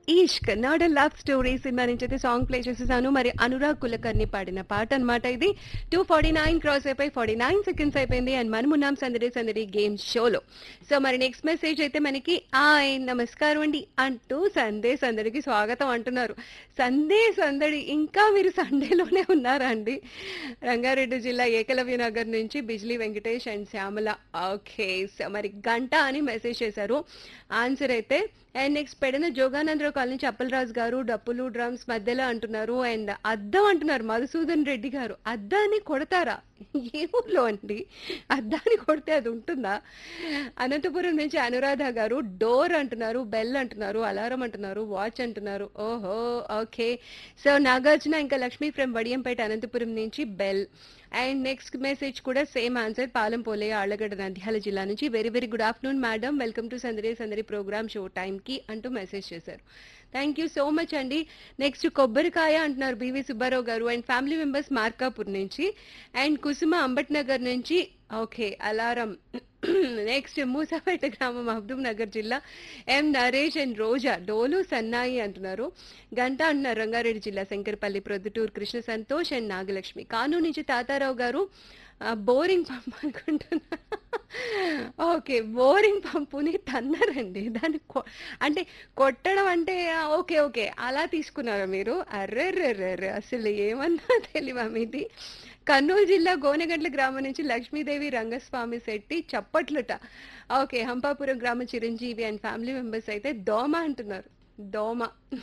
ఈష్క్ not a love story cinema నుంచి అయితే song play చేసేసాను మరి అనురాగ్ కులకర్ని పాడిన పాట అన్నమాట ఇది టూ ఫార్టీ నైన్ క్రాస్ అయిపోయి ఫార్టీ నైన్ సెకండ్స్ అయిపోయింది అండ్ మనమున్నాం సందడి సందడి గేమ్ షోలో సో మరి నెక్స్ట్ మెసేజ్ అయితే మనకి ఆయ్ నమస్కారం అండి అంటూ సందే సందడికి స్వాగతం అంటున్నారు సందే సందడి ఇంకా మీరు సండేలోనే ఉన్నారా అండి రంగారెడ్డి జిల్లా ఏకలవ్య నగర్ నుంచి Bijli Venkatesh and Shyamala okay so మరి గంట అని మెసేజ్ చేశారు ఆన్సర్ అయితే అండ్ నెక్స్ట్ పెడిన జోగానందరావు కాలనీ నుంచి అప్పలరాజు గారు డప్పులు డ్రమ్స్ మధ్యలో అంటున్నారు అండ్ అద్దం అంటున్నారు మధుసూదన్ రెడ్డి గారు అద్దాన్ని కొడతారా ఏ ఊర్లో అండి అద్దాన్ని కొడితే అది ఉంటుందా అనంతపురం నుంచి అనురాధ గారు డోర్ అంటున్నారు బెల్ అంటున్నారు అలారం అంటున్నారు వాచ్ అంటున్నారు ఓహో ఓకే సో నాగార్జున ఇంకా లక్ష్మీ ఫ్రమ్ వడియంపేట అనంతపురం నుంచి బెల్ అండ్ నెక్స్ట్ మెసేజ్ కూడా సేమ్ ఆన్సర్ పాలెం పోలే ఆళ్లగడ్డ నంద్యాల జిల్లా నుంచి very very good afternoon madam welcome to Sandadi Sandadi programme show టైంకి అంటూ మెసేజ్ చేశారు థ్యాంక్ యూ సో మచ్ అండి నెక్స్ట్ కొబ్బరికాయ అంటున్నారు బివి సుబ్బారావు గారు అండ్ ఫ్యామిలీ మెంబర్స్ మార్కాపూర్ నుంచి అండ్ కుసుమ అంబట్ నగర్ నుంచి ఓకే అలారం నెక్స్ట్ మూసాపేట గ్రామం మహబూబ్ నగర్ జిల్లా ఎం నరేష్ అండ్ రోజా డోలు సన్నాయి అంటున్నారు గంట అంటున్నారు రంగారెడ్డి జిల్లా శంకరపల్లి ప్రొద్దుటూరు కృష్ణ సంతోష్ అండ్ నాగలక్ష్మి కానూరు నుంచి తాతారావు గారు ఆ, బోరింగ్ పంప్ అనుకుంటున్నా ఓకే బోరింగ్ పంపుని తన్నారండి దాన్ని కొ- అంటే కొట్టడం అంటే ఆ, ఓకే ఓకే అలా తీసుకున్నారా మీరు అర్రెర్రెర్రెర్రె అసలు ఏమన్నా తెలివా మీది కర్నూలు జిల్లా గోనెగండ్ల గ్రామం నుంచి లక్ష్మీదేవి రంగస్వామి శెట్టి చప్పట్లుట ఓకే హంపాపురం గ్రామ చిరంజీవి అండ్ ఫ్యామిలీ మెంబర్స్ అయితే దోమ అంటున్నారు దోమ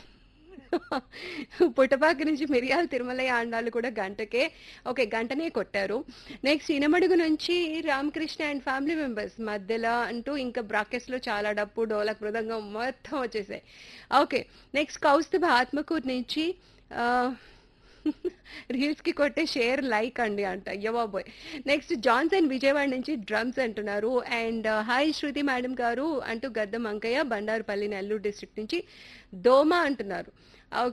పుట్టపాక నుంచి మిరియాల తిరుమలయ్య ఆండాలు కూడా గంటకే ఓకే గంటనే కొట్టారు నెక్స్ట్ ఇనమడుగు నుంచి రామకృష్ణ అండ్ ఫ్యామిలీ మెంబర్స్ మధ్యలో అంటూ ఇంకా brackets లో చాలా డప్పు డోలక్ మృదంగం మొత్తం వచ్చేసాయి ఓకే నెక్స్ట్ కౌస్తుభ ఆత్మకూరు నుంచి ఆ, రీల్స్ కి కొట్టే షేర్ లైక్ అండి అంట అయ్యో బాబోయ్ నెక్స్ట్ జాన్సన్ విజయవాడ నుంచి డ్రమ్స్ అంటున్నారు అండ్ హాయ్ శృతి మేడం గారు అంటూ గద్దం అంకయ్య బండారుపల్లి నెల్లూరు డిస్ట్రిక్ట్ నుంచి దోమ అంటున్నారు ఓకే